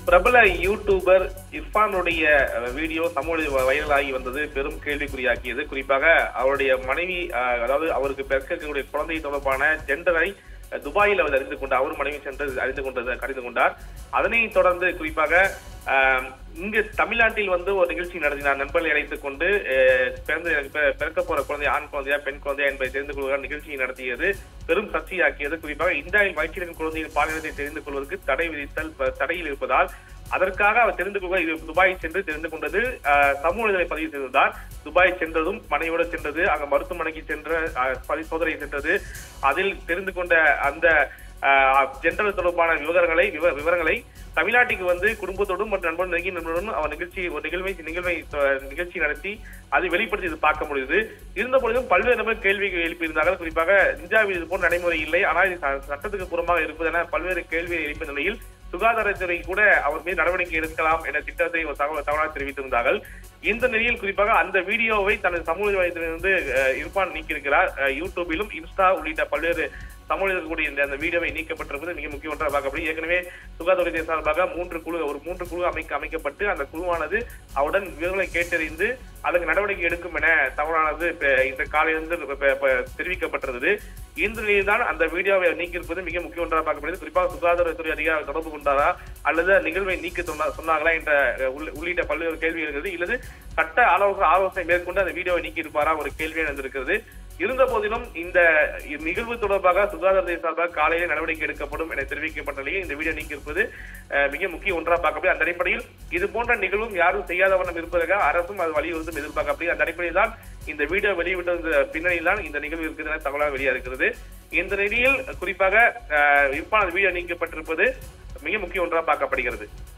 பிரபல யூடியூபர் இர்ஃபானுடைய அஹ், வீடியோ சமூக வைரலாகி வந்தது பெரும் கேள்விக்குறியாக்கியது குறிப்பாக அவருடைய மனைவி அஹ், அதாவது அவருக்கு பிறக்கக்கூடிய குழந்தை தொடர்பான ஜெண்டரை அஹ், துபாயில் அவர் அறிந்து கொண்டார் அவர் மனைவி சென்று அறிந்து கொண்டது அறிந்து கொண்டார் அதனைத் தொடர்ந்து குறிப்பாக அஹ், இங்கு தமிழ்நாட்டில் வந்து ஒரு நிகழ்ச்சி நடத்தினார் நண்பர்களை அழைத்துக் கொண்டு அஹ், பிறந்து பி- பிறக்க போற குழந்தை ஆண் குழந்தையா பெண் குழந்தையா என்பதை தெரிந்து கொள்வதால் நிகழ்ச்சியை நடத்தியது பெரும் சர்ச்சையாக்கியது குறிப்பாக இந்தியாவில் வயிற்றின் குழந்தையின் பாலினத்தை தெரிந்து கொள்வதற்கு தடை விதித்தல் ப- தடையில் இருப்பதால் அதற்காக அவர் தெரிந்து கொள்ள இது துபாய் சென்று தெரிந்து கொண்டது அஹ், சமூக இதழை பதிவு செய்திருந்தார் துபாய் சென்றதும் மனைவியோடு சென்றது அங்க மருத்துவமனைக்கு சென்ற அஹ், பரிசோதனை சென்றது அதில் தெரிந்து கொண்ட அந்த ஜெண்டர் தொடர்பான விவரங்களை விவ- விவரங்களை தமிழ்நாட்டுக்கு வந்து குடும்பத்தோடும் மற்றும் நண்பன் நெருங்கிய நண்பனுடன் அவர் நிகழ்ச்சி ஒரு நிகழ்வை நிகழ்வை அஹ், நிகழ்ச்சி நடத்தி அதை வெளிப்படுத்தி இது பார்க்க முடியுது இருந்த பொழுதும் பல்வேறு நபர் கேள்விகள் எழுப்பியிருந்தார்கள் குறிப்பாக இந்தியாவில் இது போன்ற நடைமுறை இல்லை ஆனால் இது ச- சட்டத்துக்கு புறமாக இருப்பதென பல்வேறு கேள்வியை எழுப்பிய நிலையில் சுகாதாரத்துறை கூட அவர் மீது நடவடிக்கை எடுக்கலாம் என திட்டத்தை ஒரு தகவல் தகவலாக தெரிவித்திருந்தார்கள் இந்த நிலையில் குறிப்பாக அந்த வீடியோவை தனது சமூக வலைதளத்திலிருந்து அஹ், இர்ஃபான் நீக்கியிருக்கிறார் அஹ், யூடியூபிலும் இன்ஸ்டா உள்ளிட்ட பல்வேறு சமூக கூடிய இந்த அந்த வீடியோவை நீக்கப்பட்டிருப்பது மிக முக்கிய ஒன்றாக பார்க்கப்படும் ஏற்கனவே சுகாதாரத்துறை சார்பாக மூன்று குழு ஒரு மூன்று குழு அமைக்க அமைக்கப்பட்டு அந்த குழுவானது அவருடன் விவரங்களை கேட்டறிந்து அதற்கு நடவடிக்கை எடுக்கும் என தகவலானது இப்ப இன்று காலையிலிருந்து இப்ப- இப்ப- இப்ப தெரிவிக்கப்பட்டிருந்தது இந்த நிலையில் தான் அந்த வீடியோவை நீக்கியிருப்பது மிக முக்கிய ஒன்றாக பார்க்கப்படுது குறிப்பாக சுகாதாரத்துறை அதிகாரி தொடர்பு கொண்டாரா அல்லது நிகழ்வை நீக்க சொன்னா- சொன்னாங்களா என்ற அஹ், உள்ள- உள்ளிட்ட பல்வேறு கேள்வி இருக்கிறது இல்லது சட்ட ஆலோசனை ஆலோசனை மேற்கொண்டு அந்த வீடியோவை நீக்கி இருப்பாரா ஒரு கேள்வி எழுந்திருக்கிறது இருந்த போதிலும் இந்த நிகழ்வு தொடர்பாக சுகாதாரத்துறை சார்பாக காலையில் நடவடிக்கை எடுக்கப்படும் என தெரிவிக்கப்பட்ட நிலையில் இந்த வீடியோ நீக்கியிருப்பது அஹ், மிக முக்கிய ஒன்றாக பார்க்கப்படுது அந்த அடிப்படையில் இது போன்ற நிகழ்வும் யாரும் செய்யாத வண்ணம் இருப்பதாக அரசும் அது வலியுறுத்தும் எதிர்பார்க்கப்படுது அந்த அடிப்படையில் தான் இந்த வீடியோ வெளியிட்ட பின்னணியில் தான் இந்த நிகழ்வு இருக்குது என தகவலாக வெளியா இருக்கிறது இந்த நிலையில் குறிப்பாக அஹ், இப்போ அந்த வீடியோ நீக்கப்பட்டிருப்பது மிக முக்கிய ஒன்றாக பார்க்கப்படுகிறது